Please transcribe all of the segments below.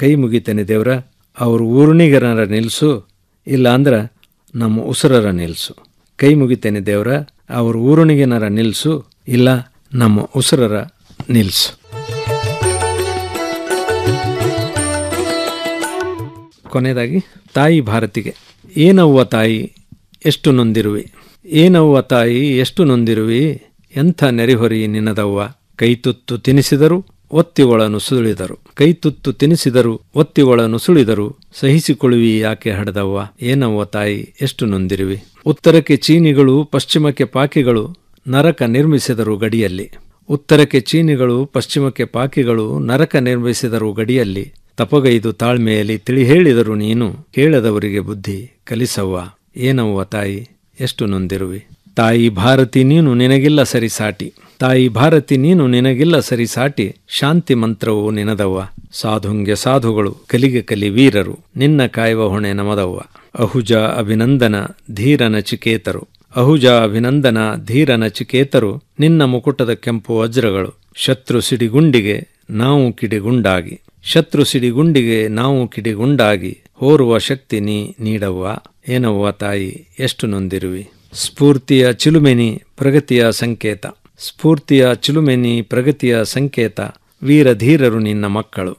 ಕೈ ಮುಗಿತೇನೆ ದೇವ್ರ ಅವ್ರ ಊರ್ಣಿಗರರ ನಿಲ್ಲಿಸು ಇಲ್ಲ ಅಂದ್ರ ನಮ್ಮ ಉಸಿರರ ನಿಲ್ಲಿಸು ಕೈ ಮುಗಿತೇನೆ ದೇವ್ರ ಅವ್ರ ಊರುಣಿಗೆನರ ನಿಲ್ಲಿಸು ಇಲ್ಲ ನಮ್ಮ ಉಸಿರರ ನಿಲ್ಲಿಸು ಕೊನೆಯದಾಗಿ ತಾಯಿ ಭಾರತಿಗೆ ಏನವ್ವ ತಾಯಿ ಎಷ್ಟು ನೊಂದಿರುವಿ ಏನವ್ವ ತಾಯಿ ಎಷ್ಟು ನೊಂದಿರುವಿ ಎಂಥ ನೆರೆಹೊರಿ ನಿನ್ನದವ್ವ ಕೈತುತ್ತು ತಿನಿಸಿದರು ಒತ್ತಿಗೊಳನು ಸುಳಿದರು ಕೈತುತ್ತು ತಿನಿಸಿದರು ಒತ್ತಿಗೊಳನು ಸುಳಿದರು ಸಹಿಸಿಕೊಳ್ಳುವಿ ಯಾಕೆ ಹಡದವ್ವ ಏನವ್ವ ತಾಯಿ ಎಷ್ಟು ನೊಂದಿರುವಿ ಉತ್ತರಕ್ಕೆ ಚೀನಿಗಳು ಪಶ್ಚಿಮಕ್ಕೆ ಪಾಕಿಗಳು ನರಕ ನಿರ್ಮಿಸಿದರು ಗಡಿಯಲ್ಲಿ ಉತ್ತರಕ್ಕೆ ಚೀನಿಗಳು ಪಶ್ಚಿಮಕ್ಕೆ ಪಾಕಿಗಳು ನರಕ ನಿರ್ಮಿಸಿದರು ಗಡಿಯಲ್ಲಿ ತಪಗೈದು ತಾಳ್ಮೆಯಲ್ಲಿ ತಿಳಿ ಹೇಳಿದರು ನೀನು ಕೇಳದವರಿಗೆ ಬುದ್ಧಿ ಕಲಿಸವ್ವ ಏನವ್ವ ತಾಯಿ ಎಷ್ಟು ನೊಂದಿರುವಿ ತಾಯಿ ಭಾರತಿ ನೀನು ನಿನಗಿಲ್ಲ ಸರಿ ಸಾಟಿ ತಾಯಿ ಭಾರತಿ ನೀನು ನಿನಗಿಲ್ಲ ಸರಿ ಸಾಟಿ ಶಾಂತಿ ಮಂತ್ರವು ನಿನದವ್ವ ಸಾಧುಂಗೆ ಸಾಧುಗಳು ಕಲಿಗೆ ಕಲಿ ವೀರರು ನಿನ್ನ ಕಾಯುವ ಹೊಣೆ ನಮದವ್ವ ಅಹುಜ ಅಭಿನಂದನ ಧೀರ ನಚಿಕೇತರು ಅಹುಜ ಅಭಿನಂದನ ಧೀರ ನಚಿಕೇತರು ನಿನ್ನ ಮುಕುಟದ ಕೆಂಪು ವಜ್ರಗಳು ಶತ್ರು ಸಿಡಿಗುಂಡಿಗೆ ನಾವು ಕಿಡಿಗುಂಡಾಗಿ ಶತ್ರು ಸಿಡಿಗುಂಡಿಗೆ ನಾವು ಕಿಡಿಗುಂಡಾಗಿ ಹೋರುವ ಶಕ್ತಿ ನೀ ನೀಡವ್ವ ಏನವ್ವ ತಾಯಿ ಎಷ್ಟು ನೊಂದಿರುವಿ ಸ್ಫೂರ್ತಿಯ ಚಿಲುಮೆನಿ ಪ್ರಗತಿಯ ಸಂಕೇತ ಸ್ಫೂರ್ತಿಯ ಚಿಲುಮೆನಿ ಪ್ರಗತಿಯ ಸಂಕೇತ ವೀರಧೀರರು ನಿನ್ನ ಮಕ್ಕಳು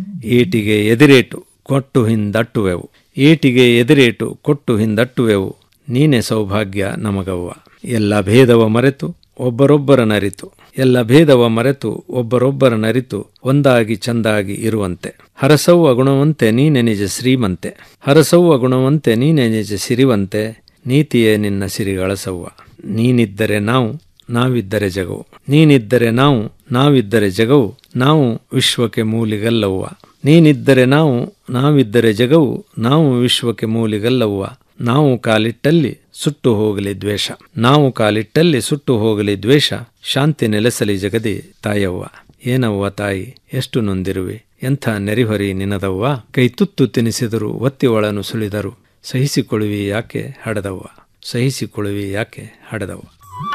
ಏಟಿಗೆ ಎದಿರೇಟು ಕೊಟ್ಟು ಹಿಂದಟ್ಟುವೆವು ಏಟಿಗೆ ಎದಿರೇಟು ಕೊಟ್ಟು ಹಿಂದಟ್ಟುವೆವು ನೀನೆ ಸೌಭಾಗ್ಯ ನಮಗವ್ವ ಎಲ್ಲ ಭೇದವ ಮರೆತು ಒಬ್ಬರೊಬ್ಬರ ನರಿತು ಎಲ್ಲ ಭೇದವ ಮರೆತು ಒಬ್ಬರೊಬ್ಬರ ನರಿತು ಒಂದಾಗಿ ಚಂದಾಗಿ ಇರುವಂತೆ ಹರಸವ್ವ ಗುಣವಂತೆ ನೀನೆ ನಿಜ ಶ್ರೀಮಂತೆ ಹರಸವ್ವ ಗುಣವಂತೆ ನೀನೆ ನಿಜ ಸಿರಿವಂತೆ ನೀತಿಯೇ ನಿನ್ನ ಸಿರಿಗಳಸವ್ವ ನೀನಿದ್ದರೆ ನಾವು ನಾವಿದ್ದರೆ ಜಗವು ನೀನಿದ್ದರೆ ನಾವು ನಾವಿದ್ದರೆ ಜಗವು ನಾವು ವಿಶ್ವಕ್ಕೆ ಮೂಲಿಗಲ್ಲವ್ವ ನೀನಿದ್ದರೆ ನಾವು ನಾವಿದ್ದರೆ ಜಗವು ನಾವು ವಿಶ್ವಕ್ಕೆ ಮೂಲಿಗಲ್ಲವ್ವ ನಾವು ಕಾಲಿಟ್ಟಲ್ಲಿ ಸುಟ್ಟು ಹೋಗಲಿ ದ್ವೇಷ ನಾವು ಕಾಲಿಟ್ಟಲ್ಲಿ ಸುಟ್ಟು ಹೋಗಲಿ ದ್ವೇಷ ಶಾಂತಿ ನೆಲೆಸಲಿ ಜಗದಿ ತಾಯವ್ವ ಏನವ್ವ ತಾಯಿ ಎಷ್ಟು ನೊಂದಿರುವೆ ಎಂಥ ನೆರಿಹೊರಿ ನಿನದವ್ವ ಕೈ ತುತ್ತು ತಿನಿಸಿದರು ಒತ್ತಿ ಒಳನು ಸುಳಿದರು ಸಹಿಸಿಕೊಳ್ಳುವಿ ಯಾಕೆ ಹಡದವ್ವ ಸಹಿಸಿಕೊಳ್ಳುವಿ ಯಾಕೆ ಹಡದವ್ವ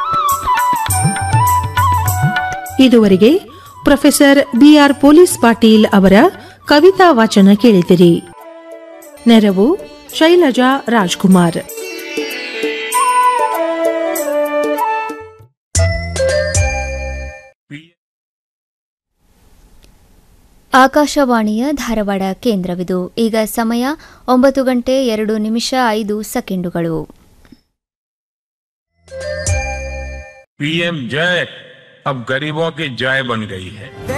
ಇದುವರೆಗೆ ಪ್ರೊಫೆಸರ್ ಬಿಆರ್ ಪೊಲೀಸ್ ಪಾಟೀಲ್ ಅವರ ಕವಿತಾ ವಾಚನ ಕೇಳಿದಿರಿ ನೆರವು ಶೈಲಜಾ ರಾಜ್ಕುಮಾರ್ ಆಕಾಶವಾಣಿಯ ಧಾರವಾಡ ಕೇಂದ್ರವಿದು ಈಗ ಸಮಯ ಒಂಬತ್ತು ಗಂಟೆ ಎರಡು ನಿಮಿಷ ಐದು ಸೆಕೆಂಡುಗಳು पीएम जय अब गरीबों की जय बन गई है